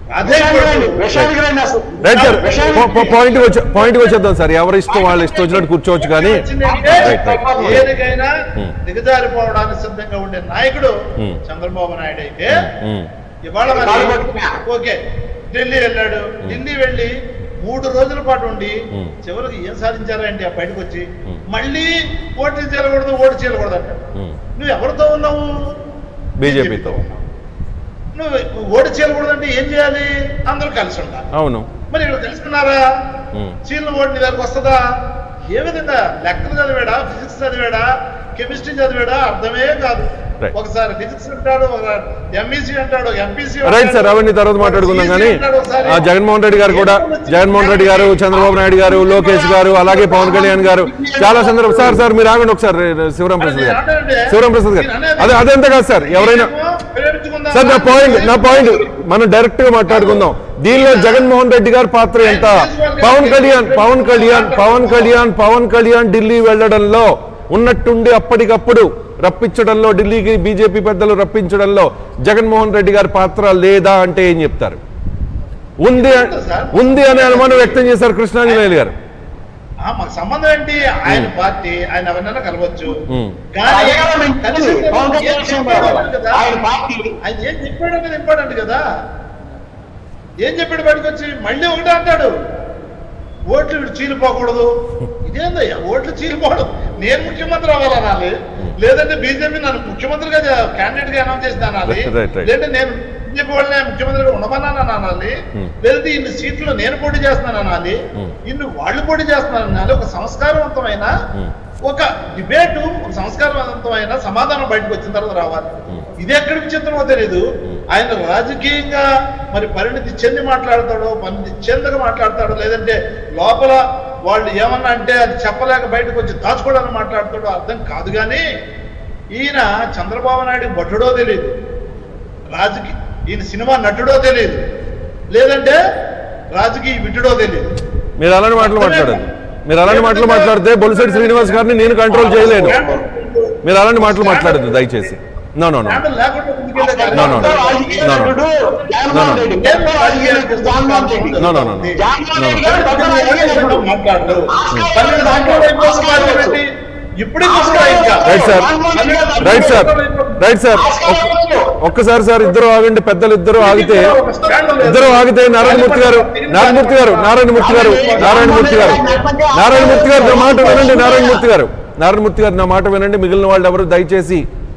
అదే విషయానికి రండి అసలు రైట్ సార్ విషయానికి- పాయింట్ వచ్చే పాయింట్ వచ్చేద్దాం సార్ ఎవరి ఇష్టం వాళ్ళ ఇష్టం వచ్చినట్టు కూర్చోవచ్చు కానీ వచ్చిందంటే రైట్ రైట్ ఏదికైనా Hmm. దిగజారిపోవడానికి సిద్ధంగా ఉండే నాయకుడు Hmm. చంద్రబాబు నాయుడు అయితే ఉమ్, ఇవాళ మరి కాలు పట్టుకున్నా. ఓకే ఢిల్లీ వెళ్ళాడు ఢిల్లీ వెళ్ళి మూడు రోజుల పాటు ఉండి Hmm. చివరికి ఏం సాధించారండి ఆ బయటకు వచ్చి Hmm. మళ్ళీ ఓటు చేయకూడదు ఓటు చేయకూడదు అంటాడు ఉమ్. నువ్వు ఎవరితో ఉన్నావు బీజేపీతో నువ్వు ఓటు చేయకూడదు అంటే ఏం చేయాలి అందరూ కలిసి ఉండాలి అవును మరి ఇక్కడ తెలుసుకున్నారా ఉమ్. చీల ఓటు నీ దగ్గరకు వస్తుందా ఏ విధంగా లెక్కలు చదివాడా ఫిజిక్స్ చదివాడా కెమిస్ట్రీ చదివాడా అర్థమే కాదు Right. ఒకసారి ఫిజిక్స్ అంటాడు ఒక ఎంఈసీ అంటాడు ఎంపీసీ రైట్ సార్ అవన్నీ తర్వాత మాట్లాడుకుందాం కానీ ఆ, జగన్మోహన్ రెడ్డి గారు కూడా జగన్మోహన్ రెడ్డి గారు చంద్రబాబు నాయుడు గారు లోకేష్ గారు అలాగే పవన్ కళ్యాణ్ గారు చాలా సందర్భం సార్ సార్ మీరు ఆగండి ఒకసారి శివరాం ప్రసాద్ గారు శివరాం ప్రసాద్ గారు అదే అదెంత కాదు సార్ ఎవరైనా సార్ నా పాయింట్ నా పాయింట్ మనం డైరెక్ట్ గా మాట్లాడుకుందాం దీనిలో జగన్మోహన్ రెడ్డి గారి పాత్ర ఎంత పవన్ కళ్యాణ్ పవన్ కళ్యాణ్ పవన్ కళ్యాణ్ పవన్ కళ్యాణ్ ఢిల్లీ వెళ్ళడంలో ఉన్నట్టుండి అప్పటికప్పుడు రప్పించడంలో ఢిల్లీకి బీజేపీ పెద్దలు రప్పించడంలో జగన్మోహన్ రెడ్డి గారి పాత్ర లేదా అంటే ఏం చెప్తారు ఉంది ఉంది అనే అనుమానం వ్యక్తం చేశారు కృష్ణాంజనేయులు గారు ఆ, మాకు సంబంధం ఏంటి ఆయన పార్టీ ఆయన ఎవరినైనా కలవచ్చు ఉమ్. కానీ అదే కదా మేము కలిసి చెప్పేది. పవన్ కళ్యాణ్ ఏం విషయం చెప్పాడు కాదు. కదా? ఆయన పార్టీ ఆయన ఏం చెప్పాడు అనేది ఇంపార్టెంట్ కదా ఏం చెప్పాడు బయటకు వచ్చి మళ్ళీ ఒకటే అంటాడు ఓట్లు వీడు చీలిపోకూడదు ఇదేందయ్యా ఓట్లు చీలిపోవడం నేను ముఖ్యమంత్రి అవ్వాలనాలి లేదంటే బీజేపీ నన్ను ముఖ్యమంత్రిగా క్యాండిడేట్ గా అనౌన్స్ చేసి అనాలి Right, right. లేదంటే నేను బీజేపీ వాళ్ళని ముఖ్యమంత్రిగా ఉండమన్నాను అనాలి Hmm. లేదంటే ఇన్ని సీట్లు నేను పోటీ చేస్తున్నాను అనాలి Hmm. ఇన్ని వాళ్ళు పోటీ చేస్తున్నారు అనాలి ఒక సంస్కారవంతమైన Hmm. ఒక డిబేట్ ఒక సంస్కారవంతమైన సమాధానం బయటకు వచ్చిన తర్వాత రావాలి ఇది ఎక్కడి విచిత్రమో తెలియదు ఆయన రాజకీయంగా మరి పరిణితి చెంది మాట్లాడతాడో పరిణితి చెందక మాట్లాడతాడో లేదంటే లోపల వాళ్ళు ఏమన్నా అంటే అది చెప్పలేక బయటకు వచ్చి దాచుకోవడానికి మాట్లాడతాడో అర్థం కాదు కానీ ఈయన చంద్రబాబు నాయుడు భటుడో తెలియదు రాజకీయ ఈయన సినిమా నటుడో తెలియదు లేదంటే రాజకీయ విటుడో తెలియదు మీరు అలాంటి మాటలు మాట్లాడదు మీరు అలాంటి మాటలు మాట్లాడితే బొలిశెట్టి శ్రీనివాస్ గారిని నేను కంట్రోల్ చేయలేను మీరు అలాంటి మాటలు మాట్లాడద్దు దయచేసి నో నో నో హ్యాండిల్ లేకుండా ముందుకెళ్ళే No, no, no. రాజకీయ No, no. నాయకుడు జగన్మోహన్ రెడ్డి ఏం రాజకీయ నాయకుడు Jaganmohan Reddy No, no, no, no. Jaganmohan Reddy గారు పెద్ద రాజకీయ నాయకుడు. మాట్లాడు ఆస్కారం పన్నెండు దాంట్లో వైపు ఆస్కారం పెట్టి ఇప్పుడే తీసుకురా ఇంకా right sir right sir right sir ఆస్కారం వచ్చు. ఒక్కసారి సార్ ఇద్దరు ఆగండి పెద్దలు ఇద్దరు ఆగితే ఇద్దరు ఆగితే నారాయణమూర్తి గారు నారాయణమూర్తి గారు నారాయణమూర్తి గారు నారాయణమూర్తి గారు నారాయణమూర్తి గారు నా మాట వినండి నారాయణమూర్తి గారు నారాయణమూర్తి గారు నా మాట వినండి మిగిలిన వాళ్ళు ఎవరు దయచేసి